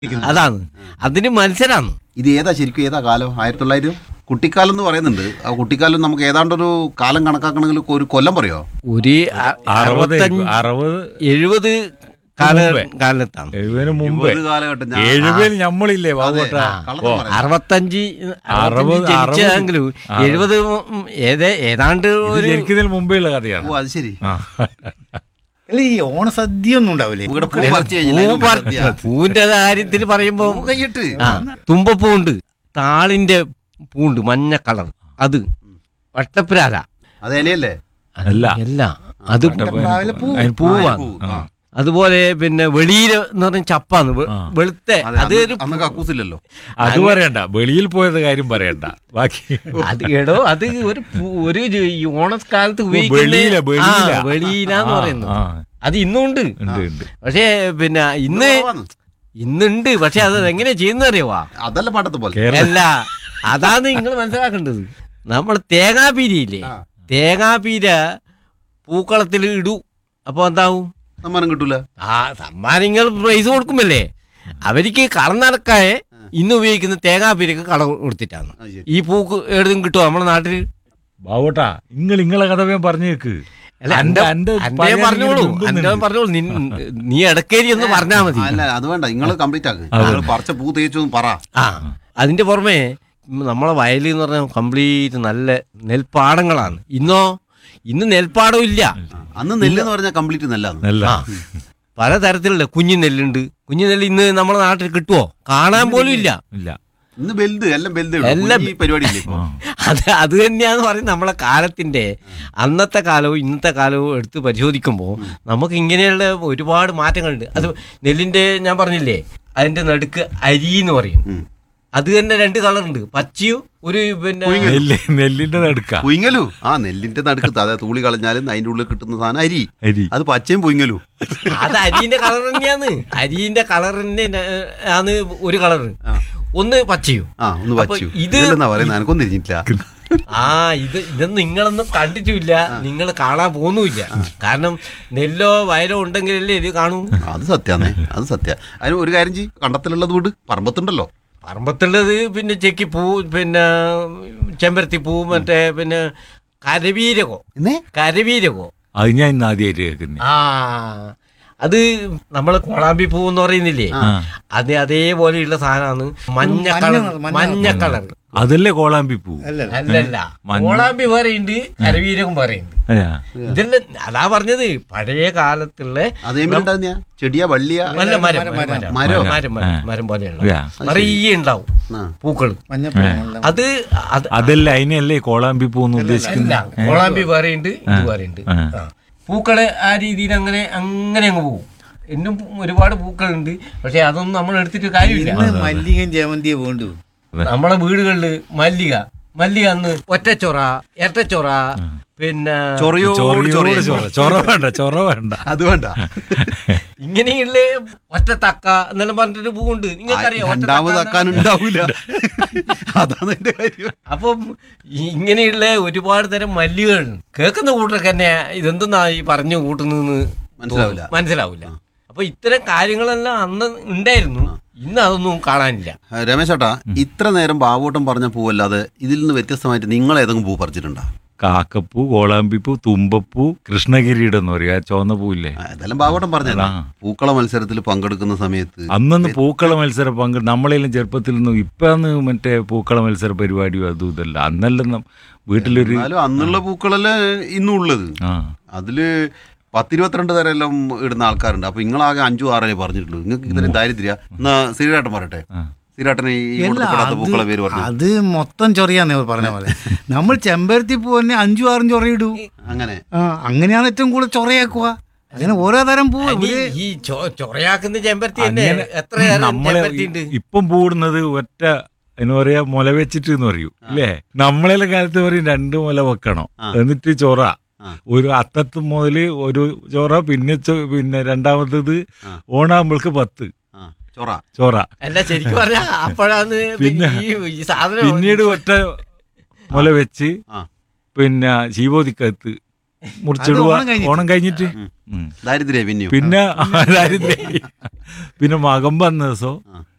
അതാണ് അതിന് മത്സരാണ് ഇത് ഏതാ ശരിക്കും ഏതാ കാലം ആയിരത്തി തൊള്ളായിരം കുട്ടിക്കാലം എന്ന് പറയുന്നുണ്ട് ആ കുട്ടിക്കാലം നമുക്ക് ഏതാണ്ടൊരു കാലം കണക്കാക്കണമെങ്കിൽ ഒരു കൊല്ലം പറയോ ഒരു അ- അറുപത് അറുപത്തഞ്ച് അറുപത് എഴുപത് കാല മുമ്പേ. കാലത്താണ് എഴുപതിന് മുമ്പേ ഇരുപത് കാലഘട്ടം ഞാൻ- എഴുപതിൽ ഞമ്മളില്ലേ ബാബോട്ട ആ, കള്ളത്തരം പറയാം. അറുപത്തഞ്ച് അറുപത്, ജനിച്ചെങ്കിലും അറുപത്. എഴുപത് ഉം ഏതേ ഏതാണ്ട് ഇത് ഒരു ജനിക്കുന്നതിന് മുമ്പേ ഉള്ള കഥയാണ് ഓ അത് ശരി ആ. അല്ല ഈ ഓണസദ്യ ഒന്നും ഉണ്ടാവില്ലേ ഇവിടെ പൂ പറിച്ച് കഴിഞ്ഞാൽ പൂ അതിന് പറി- സദ്യ. പൂവിന്റെ കാര്യത്തിൽ പറയുമ്പോ പൂ കൈയിട്ട് ആ തുമ്പപ്പൂണ്ട് താളിന്റെ പൂണ്ട് മഞ്ഞ കളർ അത് വട്ടപ്പുരാല അത് ഇലയല്ലേ അല്ല അല്ല അത് രാവിലെ പൂ അതിന് പൂവാണ് പൂ, ആ. ആ. അതുപോലെ പിന്നെ വെളിയില് എന്ന് പറഞ്ഞ ചപ്പാന്ന് വെ- ആ. വെളുത്ത അതെ, അത് അന്ന് ഒരു അന്ന് കക്കൂസില്ലല്ലോ അത് പറയണ്ട വെളിയിൽ പോയത് കാര്യം പറയണ്ട ബാക്കി അത് എടോ അത് ഒരു പൂ- ഒരു ജ- ഈ ഓണക്കാലത്ത് വെളിയില, വെളിയില. വെളിയിലാന്ന് ആ, പറയുന്നു ആ. അത് ഇന്നുണ്ട് ഉണ്ട് ഉണ്ട് പക്ഷേ പിന്നെ ഇന്ന് കുറവാണ്. ഇന്നുണ്ട് പക്ഷെ അത് എങ്ങനെ ചെയ്യുന്ന അറിയവാ അതല്ല പാട്ടത്തെ പോലെ കേരള അല്ല അതാണ് നിങ്ങൾ മനസ്സിലാക്കേണ്ടത് നമ്മൾ തേങ്ങാപ്പീരയില്ലേ ആ. തേങ്ങാപ്പീര പൂക്കളത്തിൽ ഇടൂ അപ്പൊ എന്താവും സമ്മാനം കിട്ടൂല ആ സമ്മാനങ്ങൾ പ്രൈസ് കൊടുക്കുമല്ലേ അവർക്ക് കളനടക്കായെ ഇന്ന് ഉപയോഗിക്കുന്ന തേങ്ങാപ്പീരക്ക് കള കൊടുത്തിട്ടാണ് അത് ശരി. ഈ പൂക്ക് എഴുതും കിട്ടുമോ നമ്മുടെ നാട്ടില് ബാബോട്ടാ നിങ്ങൾ നിങ്ങളെ കഥ വേഗം പറഞ്ഞു കേക്ക് അല്ല അന്റെ- എന്റെ അന്റെ അന്റെ പഴയ പറഞ്ഞോളൂ ആരെങ്കിലും അന്റെ മുമ്പുന്നുണ്ട്. പറഞ്ഞോളൂ നിൻ- നീ ഇടക്കേരി എന്ന് പറഞ്ഞാ മതി അല്ല അത് വേണ്ട നിങ്ങൾ കംപ്ലീറ്റ് ആക്ക് അതെ. നിങ്ങൾ പറിച്ച പൂ തേച്ചു പറ ആ അതിന്റെ പുറമെ ഉം നമ്മളെ വയലിൽ എന്ന് പറഞ്ഞാൽ കംപ്ലീറ്റ് നല്ല നെൽപ്പാടങ്ങളാണ് ഇന്നോ ഇന്ന് നെൽപ്പാടം ഇല്ല അന്ന് നെല്ല് എന്ന് പറഞ്ഞാൽ കംപ്ലീറ്റ് നെല്ലാണ് നല്ല ആ പലതരത്തിലുള്ള കുഞ്ഞു നെല്ലുണ്ട് കുഞ്ഞു നെല്ല് ഇന്ന് നമ്മുടെ നാട്ടിൽ കിട്ടുമോ കാണാൻ പോലും ഇല്ല ഇല്ല ഇന്ന് ബെൽത് എല്ലാം ബെൽത് എല്ലാം ഈ പരിപാടി ഇല്ലേ ഇപ്പൊ ആ. അത് അത് തന്നെയാന്ന് പറയുന്നത് നമ്മളെ കാലത്തിന്റെ അന്നത്തെ കാലവും ഇന്നത്തെ കാലവും എടുത്ത് പരിശോധിക്കുമ്പോൾ നമുക്ക് ഇങ്ങനെയുള്ള ഒരുപാട് മാറ്റങ്ങളുണ്ട് അത് നെല്ലിന്റെ ഞാൻ പറഞ്ഞില്ലേ അതിന്റെ നടുക്ക് അരി എന്ന് പറയും ഉം. അത് തന്നെ രണ്ട് കളറുണ്ട് പച്ചയും ഒരു പിന്നെ നെല്ല് നെല്ലിന്റെ നടുക്ക പുയിങ്ങലു ആ നെല്ലിന്റെ നടുക്ക് അതായത് തൂളി കളഞ്ഞാലും അതിന്റെ ഉള്ളിൽ കിട്ടുന്ന സാധനം അരി അരി അത് പച്ചയും പുയിങ്ങലു അത് അരിന്റെ കളർ തന്നെയാന്ന് അരിന്റെ കളർ തന്നെ ആണ് ഒരു കളർ ആ. ഒന്ന് പച്ചയും ആ ഒന്ന് അപ്പൊ പച്ചു ഇത് ഇതെന്നാ പറയുന്നത് എനക്കൊന്നും തിരിഞ്ഞിട്ടില്ല ആ ഇത് ഇതൊന്നും നിങ്ങളൊന്നും കണ്ടിട്ടില്ല നിങ്ങൾ കാണാൻ പോകുന്നുമില്ല കാരണം നെല്ലോ വയലോ ഉണ്ടെങ്കിലല്ലേ ഇത് കാണൂ അത് സത്യാന്നേ അത് സത്യ അതിന് ഒരു കാര്യം ചെയ്യ് കണ്ടത്തിലുള്ളത് വീട് പറമ്പത്തുണ്ടല്ലോ പറമ്പത്തുള്ളത് പിന്നെ ചെക്കിപ്പൂ പിന്നെ ചെമ്പരത്തി പൂ മറ്റേ പിന്നെ കരവീരകോ എന്നേ കരവീരകോ അത് ഞാൻ ഇന്ന് ആദ്യമായിട്ട് കേൾക്കുന്നത് ആ അത് നമ്മള് കോളാമ്പി പൂ എന്ന് പറയുന്നില്ലേ ആ. അത് അതേപോലെയുള്ള സാധനമാണ് മഞ്ഞ മഞ്ഞ കളർ നിറം, മഞ്ഞ മഞ്ഞ കളർ അതല്ലേ കോളാമ്പി പൂ അല്ല അല്ലല്ല മഞ്ഞ. കോളാമ്പി വേറെയുണ്ട് കരവീരകം വേറെയുണ്ട് അതെയാ? ഇതെല്ലാം അതാ പറഞ്ഞത് പഴയ കാലത്തുള്ള അതേമാതിരി ചെടിയാ വള്ളിയാ നല്ല മരം മരം, മരം മരം. മരം മരം. മരം ആ. മരം പോലെയുള്ള അതെയാ? നിറയെ ഉണ്ടാവും ആ. പൂക്കൾ മഞ്ഞപ്പൂ അത് അത് അതല്ല അതിനല്ലേ കോളാമ്പി പൂ എന്ന് അല്ല ഉദ്ദേശിക്കുന്നത് കോളാമ്പി വേറെയുണ്ട് ഇത് വേറെയുണ്ട് ആ. ആ. പൂക്കള് ആ രീതിയിൽ അങ്ങനെ അങ്ങനെ അങ്ങ് പോകും എന്നും ഒരുപാട് പൂക്കളുണ്ട് പക്ഷെ അതൊന്നും നമ്മൾ എടുത്തിട്ട് കാര്യമില്ല ഇന്ന് മല്ലികയും ജമന്തിയെ വേണ്ടു നമ്മളെ വീടുകളില് മല്ലിക മല്ലിക അന്ന് ഒറ്റച്ചൊറ ഇരട്ടച്ചൊറ പിന്നെ ചൊറയോട് ചൊറയോട് ചൊറയും. ചൊറ ചൊറ വേണ്ട ചൊറ വേണ്ട അത് വേണ്ട ഇങ്ങനെയുള്ള ഒറ്റ തക്ക എന്നെല്ലാം പറഞ്ഞിട്ട് പൂവുണ്ട് നിങ്ങൾക്കറിയാം ഒറ്റ രണ്ടാമത് തക്ക ആക്കാൻ ഉണ്ടാവൂല അതാണ് എന്റെ കാര്യം അപ്പം ഈ- ഇങ്ങനെയുള്ള ഒരുപാട് തരം മല്ലികകളുണ്ട് കേൾക്കുന്ന കൂട്ടർക്ക് തന്നെ ഇതെന്തെന്നാ ഈ പറഞ്ഞു കൂട്ടുന്നതെന്ന് മനസ്സിലാവില്ല. തോന്നും. മനസ്സിലാവില്ല അപ്പൊ ഇത്തരം കാര്യങ്ങളെല്ലാം അന്ന് ഉണ്ടായിരുന്നു ഇന്ന് അതൊന്നും കാണാനില്ല ആ, രമേശ് ചേട്ടാ ഇത്ര നേരം ബാബോട്ടം പറഞ്ഞ പൂവല്ലാതെ ഇതിൽ നിന്ന് വ്യത്യസ്തമായിട്ട് നിങ്ങൾ ഏതെങ്കിലും പൂ പറിച്ചിട്ടുണ്ടോ കാക്കപ്പൂ കോളാമ്പിപ്പൂ തുമ്പപ്പൂ കൃഷ്ണകിരീടം എന്ന് പറയും ആ ചുവന്ന പൂവില്ലേ ആ, ഇതെല്ലാം ബാബോട്ടം പറഞ്ഞല്ല ആ. പൂക്കള മത്സരത്തിൽ പങ്കെടുക്കുന്ന സമയത്ത് അന്നൊന്ന് പൂക്കള മത്സരം പങ്കെ നമ്മളെല്ലാം ചെറുപ്പത്തിൽ നിന്നും ഇപ്പാന്ന് മറ്റേ പൂക്കള മത്സര പരിപാടിയോ അതും ഇതല്ല അന്നെല്ലാം നം- വീട്ടിലൊരു എന്നാലും അന്നുള്ള പൂക്കളല്ലേ ഇന്നും ഉള്ളത് ആ അതില് പത്തിരുപത്തിരണ്ട് തരം എല്ലാം ഇടുന്ന ആൾക്കാരുണ്ട് അപ്പൊ നിങ്ങളാകെ അഞ്ചു ആറേ പറഞ്ഞിട്ടുള്ളൂ നിങ്ങൾക്ക് ഇത്രയും ദാരിദ്ര്യ എന്നാ ശ്രീരാട്ടൻ പറയട്ടെ ആ. ശ്രീരാട്ടനെ ഈ അല്ല, കൊടുക്കപ്പെടാത്ത അത് പൂക്കളെ പേര് പറഞ്ഞു അത് മൊത്തം ചൊറിയാന്ന് ഇവർ പറഞ്ഞ പോലെ നമ്മൾ ചെമ്പരത്തി പൂ തന്നെ അഞ്ചും ആറും ചൊറയിടൂ അങ്ങനെ ആ അങ്ങനെയാണ് ഏറ്റവും കൂടുതൽ ചൊറയാക്കുക അങ്ങനെ ഓരോ തരം പൂ ഇനി ഇവര് ഈ ചൊ- ചൊറയാക്കുന്ന ചെമ്പരത്തി തന്നെ അങ്ങനെ എത്ര തരം നമ്മളെ ചെമ്പരത്തി ഉണ്ട് ഇപ്പം പൂടുന്നത് ഒറ്റ എന്ന് പറയാ മുല വെച്ചിട്ട് എന്ന് പറയൂ അല്ലേ നമ്മളെല്ലാം കാലത്ത് പറയും രണ്ട് മുല വെക്കണം ആ. എന്നിട്ട് ചൊറ ആ. ഒരു അത്തത്ത് മുതല് ഒരു ചൊറ പിന്നെ ചൊ- പിന്നെ രണ്ടാമത്തത് ആ. ഓണാകുമ്പോൾക്ക് പത്ത് ആ ചൊറ ചൊറ അല്ല ശരിക്കും പറഞ്ഞാ അപ്പോഴാണ് പിന്നെ ഈ ഈ സാധനം പിന്നീട് ഒറ്റ മുല വെച്ച് ആ. പിന്നെ ശീവോദിക്കത്ത് മുറിച്ചിടുക ഓണം കഴിഞ്ഞിട്ട്. ഓണം കഴിഞ്ഞിട്ട് ഉം. ദാരിദ്ര്യ പിന്നെയും പിന്നെ ആരാരും പിന്നെ മകം വന്ന ദിവസം ആ.